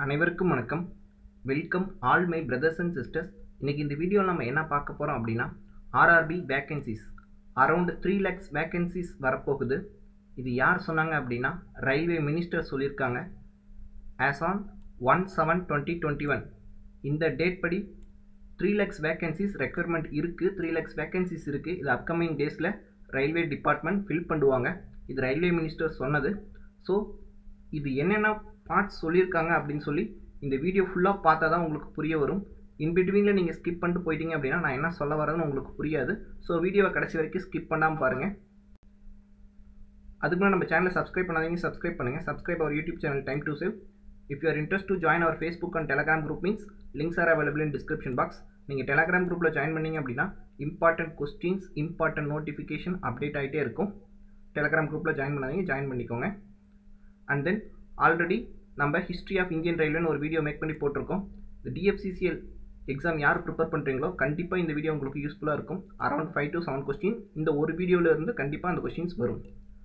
அனைவருக்கும் வணக்கம் welcome all my brothers and sisters இன்னைக்கு இந்த வீடியோவில் நம்ம என்ன பார்க்க போகிறோம் அப்படின்னா RRB vacancies around three lakhs vacancies வரப்போகுது இது யார் சொன்னாங்க அப்படின்னா ரயில்வே மினிஸ்டர் சொல்லியிருக்காங்க as on one seven twenty twenty one இந்த டேட் படி த்ரீ லேக்ஸ் வேக்கன்சிஸ் ரெக்யர்மெண்ட் இருக்குது த்ரீ லேக்ஸ் வேக்கன்சிஸ் இருக்குது இது அப்கமிங் டேஸில் ரயில்வே டிபார்ட்மெண்ட் ஃபில் பண்ணுவாங்க இது ரயில்வே மினிஸ்டர் சொன்னது ஸோ இது என்னென்ன பார்ட்ஸ் சொல்லியிருக்காங்க அப்படின்னு சொல்லி இந்த வீடியோ ஃபுல்லாக பார்த்தா தான் உங்களுக்கு புரிய வரும் இன் பிட்வீனில் நீங்கள் ஸ்கிப் பண்ணிட்டு போயிட்டீங்க அப்படின்னா நான் என்ன சொல்ல வரேன்னு உங்களுக்கு புரியாது ஸோ வீடியோவை கடைசி வரைக்கும் ஸ்கிப் பண்ணாமல் பாருங்கள் அதுக்கு முன்னாடி நம்ம சேனலை சப்ஸ்கிரைப் பண்ணாதீங்க சப்ஸ்கிரைப் பண்ணுங்கள் subscribe our YouTube channel time to save if you are interest to join our Facebook and Telegram group means links are available in description box நீங்கள் டெலகிராம் குரூப்பில் ஜாயின் பண்ணீங்க அப்படின்னா important questions important notification update ஆகிட்டே இருக்கும் Telegram குரூப்பில் join பண்ணாதீங்க join பண்ணிக்கோங்க and then already நம்ம ஹிஸ்ட்ரி ஆஃப் இந்தியன் ரயில்வேன்னு ஒரு வீடியோ மேக் பண்ணி போட்டிருக்கோம் இந்த டிஎஃப்சிசிஎல் எக்ஸாம் யார் ப்ரிப்பேர் பண்ணுறீங்களோ கண்டிப்பாக இந்த வீடியோ உங்களுக்கு யூஸ்ஃபுல்லாக இருக்கும் around five to seven question இந்த ஒரு வீடியோவில் இருந்து கண்டிப்பாக அந்த கொஸ்டின்ஸ் வரும்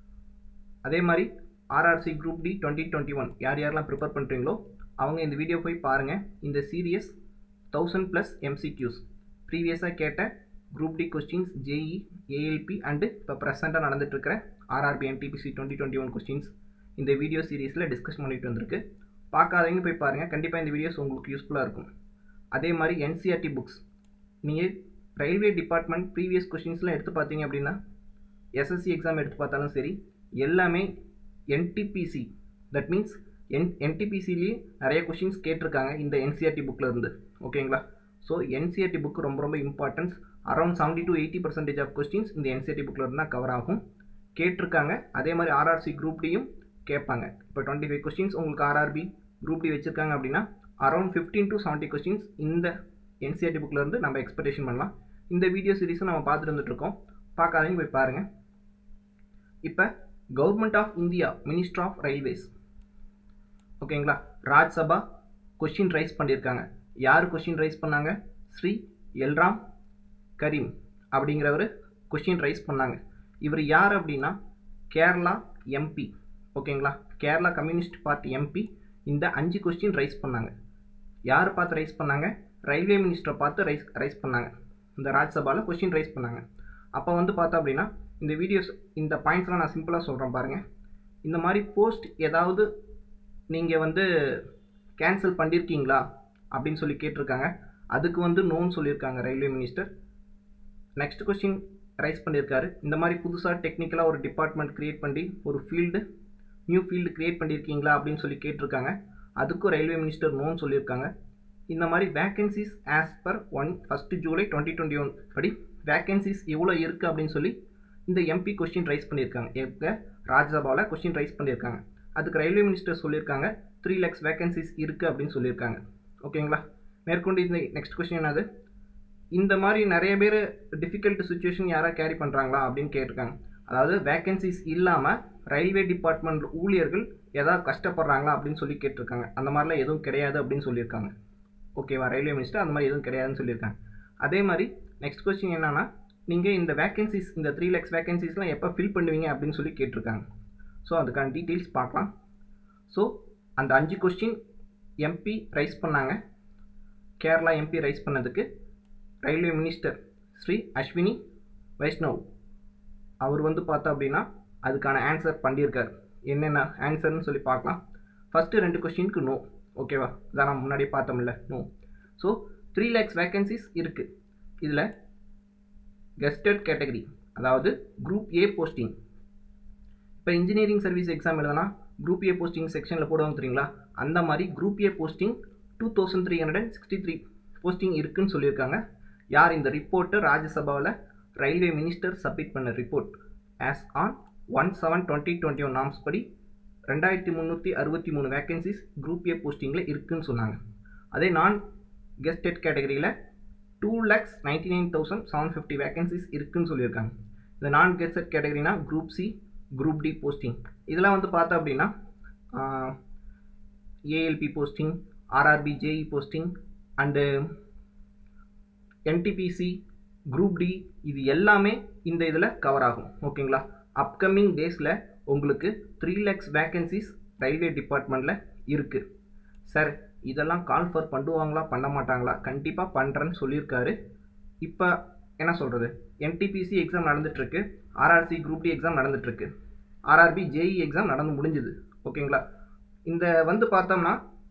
அதே மாதிரி RRC group D twenty twenty one யார் யாரெல்லாம் ப்ரிப்பேர் பண்ணுறீங்களோ அவங்க இந்த வீடியோ போய் பாருங்கள் இந்த சீரியஸ் தௌசண்ட் ப்ளஸ் எம்சிக்யூஸ் ப்ரீவியஸாக கேட்ட group D questions JE ALP and இப்போ ப்ரெசண்ட்டாக நடந்துட்டுருக்கிற RRB NTPC twenty twenty one questions இந்த வீடியோ சீரீஸில் டிஸ்கஸ் பண்ணிட்டு வந்திருக்கு பார்க்காதவங்க போய் பாருங்கள் கண்டிப்பாக இந்த வீடியோஸ் உங்களுக்கு யூஸ்ஃபுல்லாக இருக்கும் அதே மாதிரி என்சிஆர்டி புக்ஸ் நீங்கள் ரயில்வே டிபார்ட்மெண்ட் ப்ரீவியஸ் கொஸ்டின்ஸ்லாம் எடுத்து பார்த்தீங்க அப்படின்னா எஸ்எஸ்சி எக்ஸாம் எடுத்து பார்த்தாலும் சரி எல்லாமே என்டிபிசி தட் மீன்ஸ் என் என்டிபிசிலேயே நிறைய கொஷின்ஸ் கேட்டிருக்காங்க இந்த என்சிஆர்டி புக்கில் இருந்து ஓகேங்களா ஸோ என்சிஆர்டி புக் ரொம்ப ரொம்ப importance around seventy to eighty percentage of questions இந்த என்சிஆர்டி புக்கில் இருந்து தான் கவர் ஆகும் கேட்டிருக்காங்க அதே மாதிரி ஆர்ஆர்சி குரூப் டியும் கேட்பாங்க இப்போ டுவெண்ட்டி ஃபைவ் கொஸ்டின்ஸ் உங்களுக்கு ஆர்ஆர்பி குரூப் டி வச்சுருக்காங்க அப்படின்னா around fifteen to seventy questions இந்த என்சிஆர்டி புக்கில் இருந்து நம்ம எக்ஸ்பெக்டேஷன் பண்ணலாம் இந்த வீடியோ சீரிஸும் நம்ம பார்த்துட்டு வந்துட்டுருக்கோம் பார்க்காதீங்க போய் பாருங்கள் இப்போ government of India minister of railways ஓகேங்களா ராஜ்சபா கொஷின் ரைஸ் பண்ணியிருக்காங்க யார் கொஷின் ரைஸ் பண்ணாங்க ஸ்ரீ எல்ராம் கரீம் அப்படிங்கிறவர் கொஷின் ரைஸ் பண்ணாங்க இவர் யார் அப்படின்னா கேரளா எம்பி ஓகேங்களா கேரளா கம்யூனிஸ்ட் பார்ட்டி எம்பி இந்த அஞ்சு கொஸ்டின் ரைஸ் பண்ணாங்க யார் பார்த்து ரைஸ் பண்ணாங்க ரயில்வே மினிஸ்டரை பார்த்து ரைஸ் ரைஸ் பண்ணாங்க இந்த ராஜ்சபாவில் கொஸ்டின் ரைஸ் பண்ணாங்க அப்போ வந்து பார்த்தா அப்படின்னா இந்த வீடியோஸ் இந்த பாயிண்ட்ஸ்லாம் நான் சிம்பிளாக சொல்கிறேன் பாருங்கள் இந்த மாதிரி போஸ்ட் ஏதாவது நீங்கள் வந்து கேன்சல் பண்ணியிருக்கீங்களா அப்படின்னு சொல்லி கேட்டிருக்காங்க அதுக்கு வந்து நோன்னு சொல்லியிருக்காங்க railway minister next question raise பண்ணியிருக்காரு இந்த மாதிரி புதுசாக டெக்னிக்கலாக ஒரு டிபார்ட்மெண்ட் க்ரியேட் பண்ணி ஒரு ஃபீல்டு நியூ ஃபீல்டு க்ரியேட் பண்ணியிருக்கீங்களா அப்படின்னு சொல்லி கேட்டிருக்காங்க அதுக்கும் ரயில்வே மினிஸ்டர் நோன்னு சொல்லியிருக்காங்க இந்த மாதிரி vacancies as per one first July twenty twenty one படி வேக்கன்சிஸ் எவ்வளோ இருக்குது அப்படின்னு சொல்லி இந்த எம்பி கொஸ்டின் ரைஸ் பண்ணியிருக்காங்க எப்போ ராஜ்யசபாவில் கொஸ்டின் ரைஸ் பண்ணியிருக்காங்க அதுக்கு ரயில்வே மினிஸ்டர் சொல்லியிருக்காங்க த்ரீ லேக்ஸ் வேக்கன்சிஸ் இருக்குது அப்படின்னு சொல்லியிருக்காங்க ஓகேங்களா மேற்கொண்டு இந்த நெக்ஸ்ட் கொஸ்டின் என்னது இந்த மாதிரி நிறைய பேர் டிஃபிகல்ட் சுச்சுவேஷன் யாராவது கேரி பண்ணுறாங்களா அப்படின்னு கேட்டிருக்காங்க அதாவது வேக்கன்சிஸ் இல்லாமல் ரயில்வே டிபார்ட்மெண்ட் ஊழியர்கள் ஏதாவது கஷ்டப்படுறாங்களா அப்படின்னு சொல்லி கேட்டிருக்காங்க அந்த மாதிரிலாம் எதுவும் கிடையாது அப்படின்னு சொல்லியிருக்காங்க ஓகேவா ரயில்வே மினிஸ்டர் அந்த மாதிரி எதுவும் கிடையாதுன்னு சொல்லியிருக்காங்க அதே மாதிரி நெக்ஸ்ட் கொஸ்டின் என்னன்னா நீங்கள் இந்த வேக்கன்சிஸ் இந்த த்ரீ லேக்ஸ் வேக்கன்சிஸ்லாம் எப்போ ஃபில் பண்ணுவீங்க அப்படின்னு சொல்லி கேட்டிருக்காங்க ஸோ அதுக்கான டீட்டெயில்ஸ் பார்க்கலாம் ஸோ அந்த அஞ்சு கொஸ்டின் எம்பி ரைஸ் பண்ணாங்க கேரளா எம்பி ரைஸ் பண்ணதுக்கு ரயில்வே மினிஸ்டர் ஸ்ரீ அஸ்வினி வைஷ்ணவ் அவர் வந்து பார்த்தா அப்படின்னா அதுக்கான ஆன்சர் பண்ணியிருக்கார் என்னென்ன ஆன்சர்னு சொல்லி பார்க்கலாம் ஃபஸ்ட்டு ரெண்டு கொஸ்டினுக்கு நோ ஓகேவா இதான் நான் முன்னாடியே பார்த்தோம்ல no so three lakhs vacancies இருக்குது இதில் கெஸ்டட் கேட்டகரி அதாவது குரூப் ஏ போஸ்டிங் இப்போ இன்ஜினியரிங் சர்வீஸ் எக்ஸாம் எழுதுனா குரூப் ஏ போஸ்டிங் செக்ஷனில் போடுவாங்க தெரியுங்களா அந்த மாதிரி group A posting two thousand three hundred sixty three posting இருக்குன்னு சொல்லியிருக்காங்க யார் இந்த ரிப்போர்ட்டு ராஜ்யசபாவில் ரயில்வே மினிஸ்டர் சப்மிட் பண்ண report as on one seven twenty twenty one norms படி ரெண்டாயிரத்தி முந்நூற்றி அறுபத்தி மூணு வேக்கன்சிஸ் குரூப் ஏ போஸ்டிங்கில் இருக்குன்னு சொன்னாங்க அதே நான் கெஸ்டட் கேட்டகரியில் two lakhs ninety nine thousand seven fifty vacancies இருக்குன்னு சொல்லியிருக்காங்க இந்த நான் கெஸ்டட் கேட்டகரினா group C group D posting இதெல்லாம் வந்து பார்த்தா அப்படின்னா ALP posting RRB JE posting and NTPC group D இது எல்லாமே இந்த இதில் கவர் ஆகும் ஓகேங்களா அப்கமிங் டேஸில் உங்களுக்கு த்ரீ லேக்ஸ் வேக்கன்சிஸ் ரயில்வே டிபார்ட்மெண்ட்டில் இருக்குது சார் இதெல்லாம் கால் ஃபர் பண்ணுவாங்களா பண்ண மாட்டாங்களா கண்டிப்பாக பண்ணுறேன்னு சொல்லியிருக்காரு இப்போ என்ன சொல்கிறது என்டிபிசி எக்ஸாம் நடந்துட்டுருக்கு ஆர்ஆர்சி குரூப் டி எக்ஸாம் நடந்துட்டுருக்கு ஆர்ஆர்பி ஜேஇ எக்ஸாம் நடந்து முடிஞ்சுது ஓகேங்களா இந்த வந்து பார்த்தோம்னா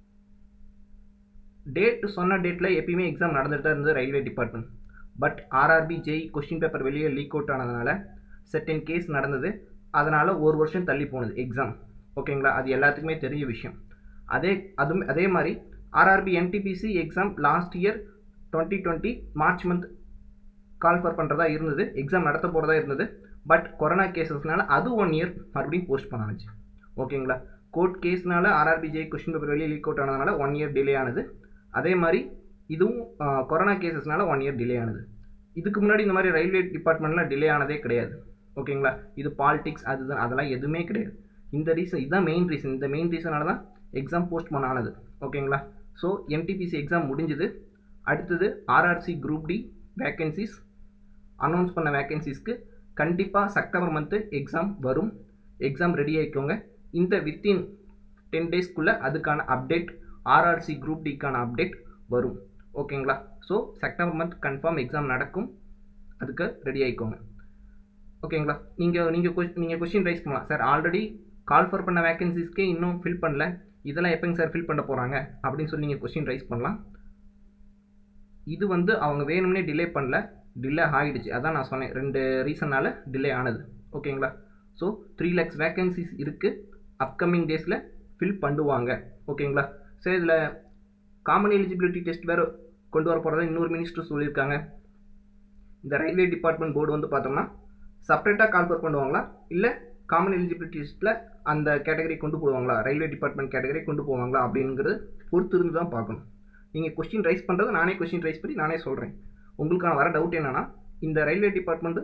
டேட் சொன்ன டேட்டில் எப்பயுமே எக்ஸாம் நடந்துட்டு தான் இருந்தது railway department but RRB JE question paper வெளியே லீக் அவுட் ஆனதுனால செட்டின் கேஸ் நடந்தது அதனால் ஒரு வருஷம் தள்ளி போனது எக்ஸாம் ஓகேங்களா அது எல்லாத்துக்குமே தெரிஞ்ச விஷயம் அதே அதுவும் அதே மாதிரி RRB NTPC exam last year twenty twenty March month call for பண்ணுறதா இருந்தது எக்ஸாம் நடத்த போகிறதா இருந்தது பட் கொரோனா கேசஸ்னால அது ஒன் இயர் மறுபடியும் போஸ்ட் பண்ணாச்சு ஓகேங்களா கோர்ட் கேஸ்னால ஆர்ஆர்பி ஜே கொஸ்டின் பேப்பர் வெளியே லீக் அவுட் ஆனதுனால ஒன் இயர் டிலே ஆனது அதே மாதிரி இதுவும் கொரோனா கேசஸ்னால ஒன் இயர் டிலே ஆனது இதுக்கு முன்னாடி இந்த மாதிரி ரயில்வே டிபார்ட்மெண்ட்டில் டிலே ஆனதே கிடையாது ஓகேங்களா இது பாலிடிக்ஸ் அதுதான் அதெல்லாம் எதுவுமே கிடையாது இந்த ரீசன் இதுதான் மெயின் ரீசன் இந்த மெயின் ரீசனால தான் எக்ஸாம் போஸ்ட் பண்ண ஆனது ஓகேங்களா ஸோ என்டிபிசி எக்ஸாம் முடிஞ்சுது அடுத்தது RRC group D vacancies announce பண்ண வேக்கன்சிஸ்க்கு கண்டிப்பாக செப்டம்பர் மந்த்து எக்ஸாம் வரும் எக்ஸாம் ரெடி ஆகிக்கோங்க இந்த வித்தின் டென் டேஸ்க்குள்ளே அதுக்கான அப்டேட் ஆர்ஆர்சி குரூப் டிக்கான அப்டேட் வரும் ஓகேங்களா so September month confirm exam நடக்கும் அதுக்கு ரெடி ஆகிக்கோங்க ஓகேங்களா நீங்கள் நீங்கள் நீங்கள் கொஸ்டின் ரைஸ் பண்ணலாம் சார் ஆல்ரெடி கால் ஃபர் பண்ண வேகன்சிஸ்க்கே இன்னும் ஃபில் பண்ணல இதெல்லாம் எப்போங்க சார் ஃபில் பண்ண போகிறாங்க அப்படின்னு சொல்லி நீங்கள் கொஸ்டின் ரைஸ் பண்ணலாம் இது வந்து அவங்க வேணும்னே டிலே பண்ணல டிலே ஆகிடுச்சு அதான் நான் சொன்னேன் ரெண்டு ரீசனால் டிலே ஆனது ஓகேங்களா ஸோ த்ரீ லேக்ஸ் வேக்கன்சிஸ் இருக்குது அப்கமிங் டேஸில் ஃபில் பண்ணுவாங்க ஓகேங்களா ஸோ இதில் காமன் எலிஜிபிலிட்டி டெஸ்ட் வேறு கொண்டு வர போகிறதா இன்னொரு மினிஸ்டர் சொல்லியிருக்காங்க இந்த ரயில்வே டிபார்ட்மெண்ட் போர்டு வந்து பார்த்தோம்னா செப்பரேட்டாக கால்ஃபர் பண்ணுவாங்களா இல்லை காமன் எலிஜிபிலிட்டி டெஸ்ட்டில் அந்த கேட்டகரி கொண்டு போடுவாங்களா ரயில்வே டிபார்ட்மெண்ட் கேட்டகரி கொண்டு போவாங்களா அப்படிங்கிறது பொறுத்து இருந்து தான் பார்க்கணும் நீங்கள் கொஸ்டின் ரைஸ் பண்ணுறது நானே கொஸ்டின் ரைஸ் பண்ணி நானே சொல்கிறேன் உங்களுக்கான வர டவுட் என்னென்னா இந்த railway department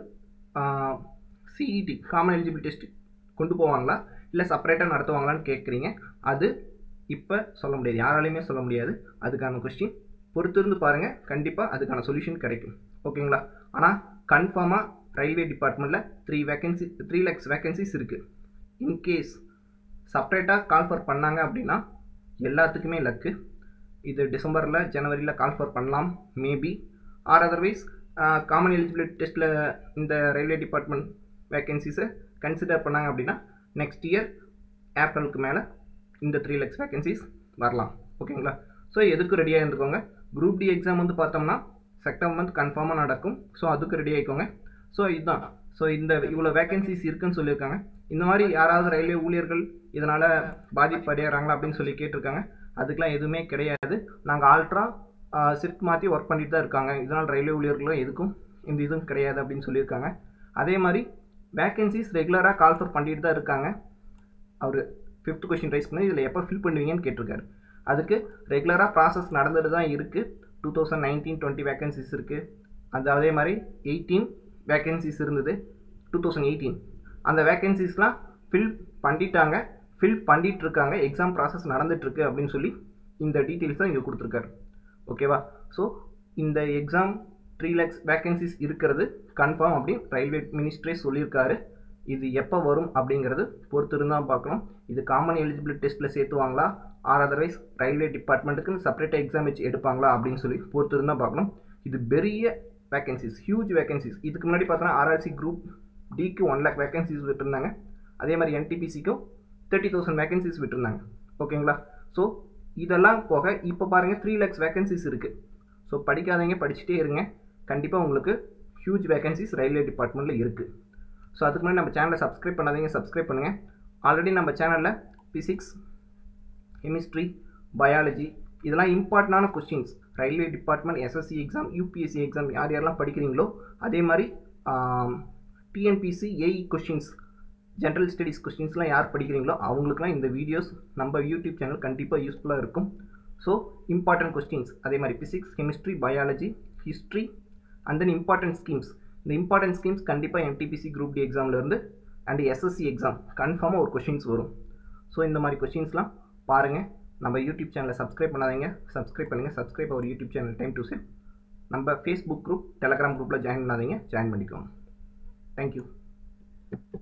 CET common eligibility test கொண்டு போவாங்களா இல்லை செப்பரேட்டாக நடத்துவாங்களான்னு கேட்குறீங்க அது இப்போ சொல்ல முடியாது யாராலையுமே சொல்ல முடியாது அதுக்கான கொஸ்டின் பொறுத்திருந்து பாருங்கள் கண்டிப்பாக அதுக்கான சொல்யூஷன் கிடைக்கும் ஓகேங்களா ஆனால் கன்ஃபார்மாக ரயில்வே டிபார்ட்மெண்ட்டில் three vacancy three lakhs vacancies இருக்குது இன்கேஸ் செப்பரேட்டாக கால்ஃபர் பண்ணாங்க அப்படின்னா எல்லாத்துக்குமே லக்கு இது டிசம்பரில் ஜனவரியில் கால்ஃபர் பண்ணலாம் maybe or otherwise common eligibility டெஸ்ட்டில் இந்த ரயில்வே டிபார்ட்மெண்ட் வேக்கன்சிஸை கன்சிடர் பண்ணாங்க அப்படின்னா நெக்ஸ்ட் இயர் ஏப்ரலுக்கு மேலே இந்த த்ரீ லேக்ஸ் வேக்கன்சிஸ் வரலாம் ஓகேங்களா ஸோ எதுக்கு ரெடியாக இருந்துக்கோங்க குரூப் டி எக்ஸாம் வந்து பார்த்தோம்னா செப்டம்பர் மந்த் கன்ஃபார்மாக நடக்கும் ஸோ அதுக்கு ரெடி ஆகிக்கோங்க ஸோ இதுதான் ஸோ இந்த இவ்வளோ வேக்கன்சிஸ் இருக்குன்னு சொல்லியிருக்காங்க இந்த மாதிரி யாராவது ரயில்வே ஊழியர்கள் இதனால் பாதிப்படைகிறாங்களா அப்படின்னு சொல்லி கேட்டிருக்காங்க அதுக்கெலாம் எதுவுமே கிடையாது நாங்கள் ஆல்ட்ரா ஷிஃப்ட் மாற்றி ஒர்க் பண்ணிட்டு தான் இருக்காங்க இதனால் ரயில்வே ஊழியர்களும் எதுக்கும் இந்த இதுவும் கிடையாது அப்படின்னு சொல்லியிருக்காங்க அதே மாதிரி வேக்கன்சிஸ் ரெகுலராக கால்ஃபர் பண்ணிட்டு தான் இருக்காங்க அவர் ஃபிஃப்த் கொஷின் ரைஸ் பண்ணி இதில் எப்போ ஃபில் பண்ணுவீங்கன்னு கேட்டிருக்காரு அதுக்கு ரெகுலராக ப்ராசஸ் நடந்துட்டு தான் இருக்குது two thousand nineteen twenty vacancies இருக்குது அது அதே மாதிரி எயிட்டீன் வேக்கன்சிஸ் இருந்தது டூ தௌசண்ட் எயிட்டீன் அந்த வேக்கன்சிஸ்லாம் ஃபில் பண்ணிட்டாங்க ஃபில் பண்ணிட்டு இருக்காங்க எக்ஸாம் ப்ராசஸ் நடந்துட்டுருக்கு அப்படின்னு சொல்லி இந்த டீட்டெயில்ஸ் தான் இங்கே கொடுத்துருக்காரு ஓகேவா ஸோ இந்த எக்ஸாம் த்ரீ லேக்ஸ் வேக்கன்சிஸ் இருக்கிறது கன்ஃபார்ம் அப்படின்னு ரயில்வே மினிஸ்ட்ரே சொல்லியிருக்காரு இது எப்போ வரும் அப்படிங்கிறது பொறுத்து இருந்தால் பார்க்கணும் இது காமன் எலிஜிபிலிட்டி டெஸ்ட்டில் சேர்த்துவாங்களா ஆர் அதர்வைஸ் ரயில்வே டிபார்ட்மெண்ட்டுக்குன்னு செப்பரேட்டாக எக்ஸாம் வச்சு எடுப்பாங்களா அப்படின்னு சொல்லி பொறுத்து இருந்தால் பார்க்கணும் இது பெரிய வேக்கன்சிஸ் ஹியூஜ் வேக்கன்சிஸ் இதுக்கு முன்னாடி பார்த்தோன்னா ஆர்ஆர்சி குரூப் டிக்கு ஒன் லேக் வேக்கன்சிஸ் விட்டுருந்தாங்க அதே மாதிரி என்டிபிசிக்கும் தேர்ட்டி தௌசண்ட் வேக்கன்சிஸ் விட்டுருந்தாங்க ஓகேங்களா ஸோ இதெல்லாம் போக இப்போ பாருங்கள் த்ரீ லேக்ஸ் வேக்கன்சிஸ் இருக்குது ஸோ படிக்காதவங்க படிச்சுட்டே இருங்க கண்டிப்பாக உங்களுக்கு ஹியூஜ் வேக்கன்சிஸ் ரயில்வே டிபார்ட்மெண்ட்டில் இருக்குது ஸோ அதுக்கு முன்னாடி நம்ம சேனலை சப்ஸ்கிரைப் பண்ணாதீங்க சப்ஸ்கிரைப் பண்ணுங்கள் ஆல்ரெடி நம்ம சேனலில் ஃபிசிக்ஸ் கெமிஸ்ட்ரி பயாலஜி இதெல்லாம் இம்பார்ட்டண்டான questions railway department SSC exam UPSC exam யார் யாரெல்லாம் படிக்கிறீங்களோ அதே மாதிரி TNPSC AE questions general studies கொஸ்டின்ஸ்லாம் யார் படிக்கிறீங்களோ அவங்களுக்குலாம் இந்த வீடியோஸ் நம்ம யூடியூப் சேனல் கண்டிப்பாக யூஸ்ஃபுல்லாக இருக்கும் ஸோ இம்பார்ட்டன்ட் கொஸ்டின்ஸ் அதே மாதிரி physics chemistry biology history and then important schemes இந்த இம்பார்ட்டன்ட் ஸ்கீம்ஸ் கண்டிப்பாக என்டிபிசி குரூப் டி எக்ஸாம்லேருந்து அண்ட் எஸ்எஸ்சி எக்ஸாம் கன்ஃபார்மாக ஒரு கொஷின்ஸ் வரும் ஸோ இந்த மாதிரி கொஷின்ஸ்லாம் பாருங்கள் நம்ம யூடியூப் சேனலை சப்ஸ்கிரைப் பண்ணாதீங்க சப்ஸ்கிரைப் பண்ணுங்கள் subscribe our YouTube channel time to save நம்ம ஃபேஸ்புக் குரூப் டெலகிராம் குரூப்பில் ஜாயின் பண்ணாதீங்க ஜாயின் பண்ணிக்கோங்க தேங்க்யூ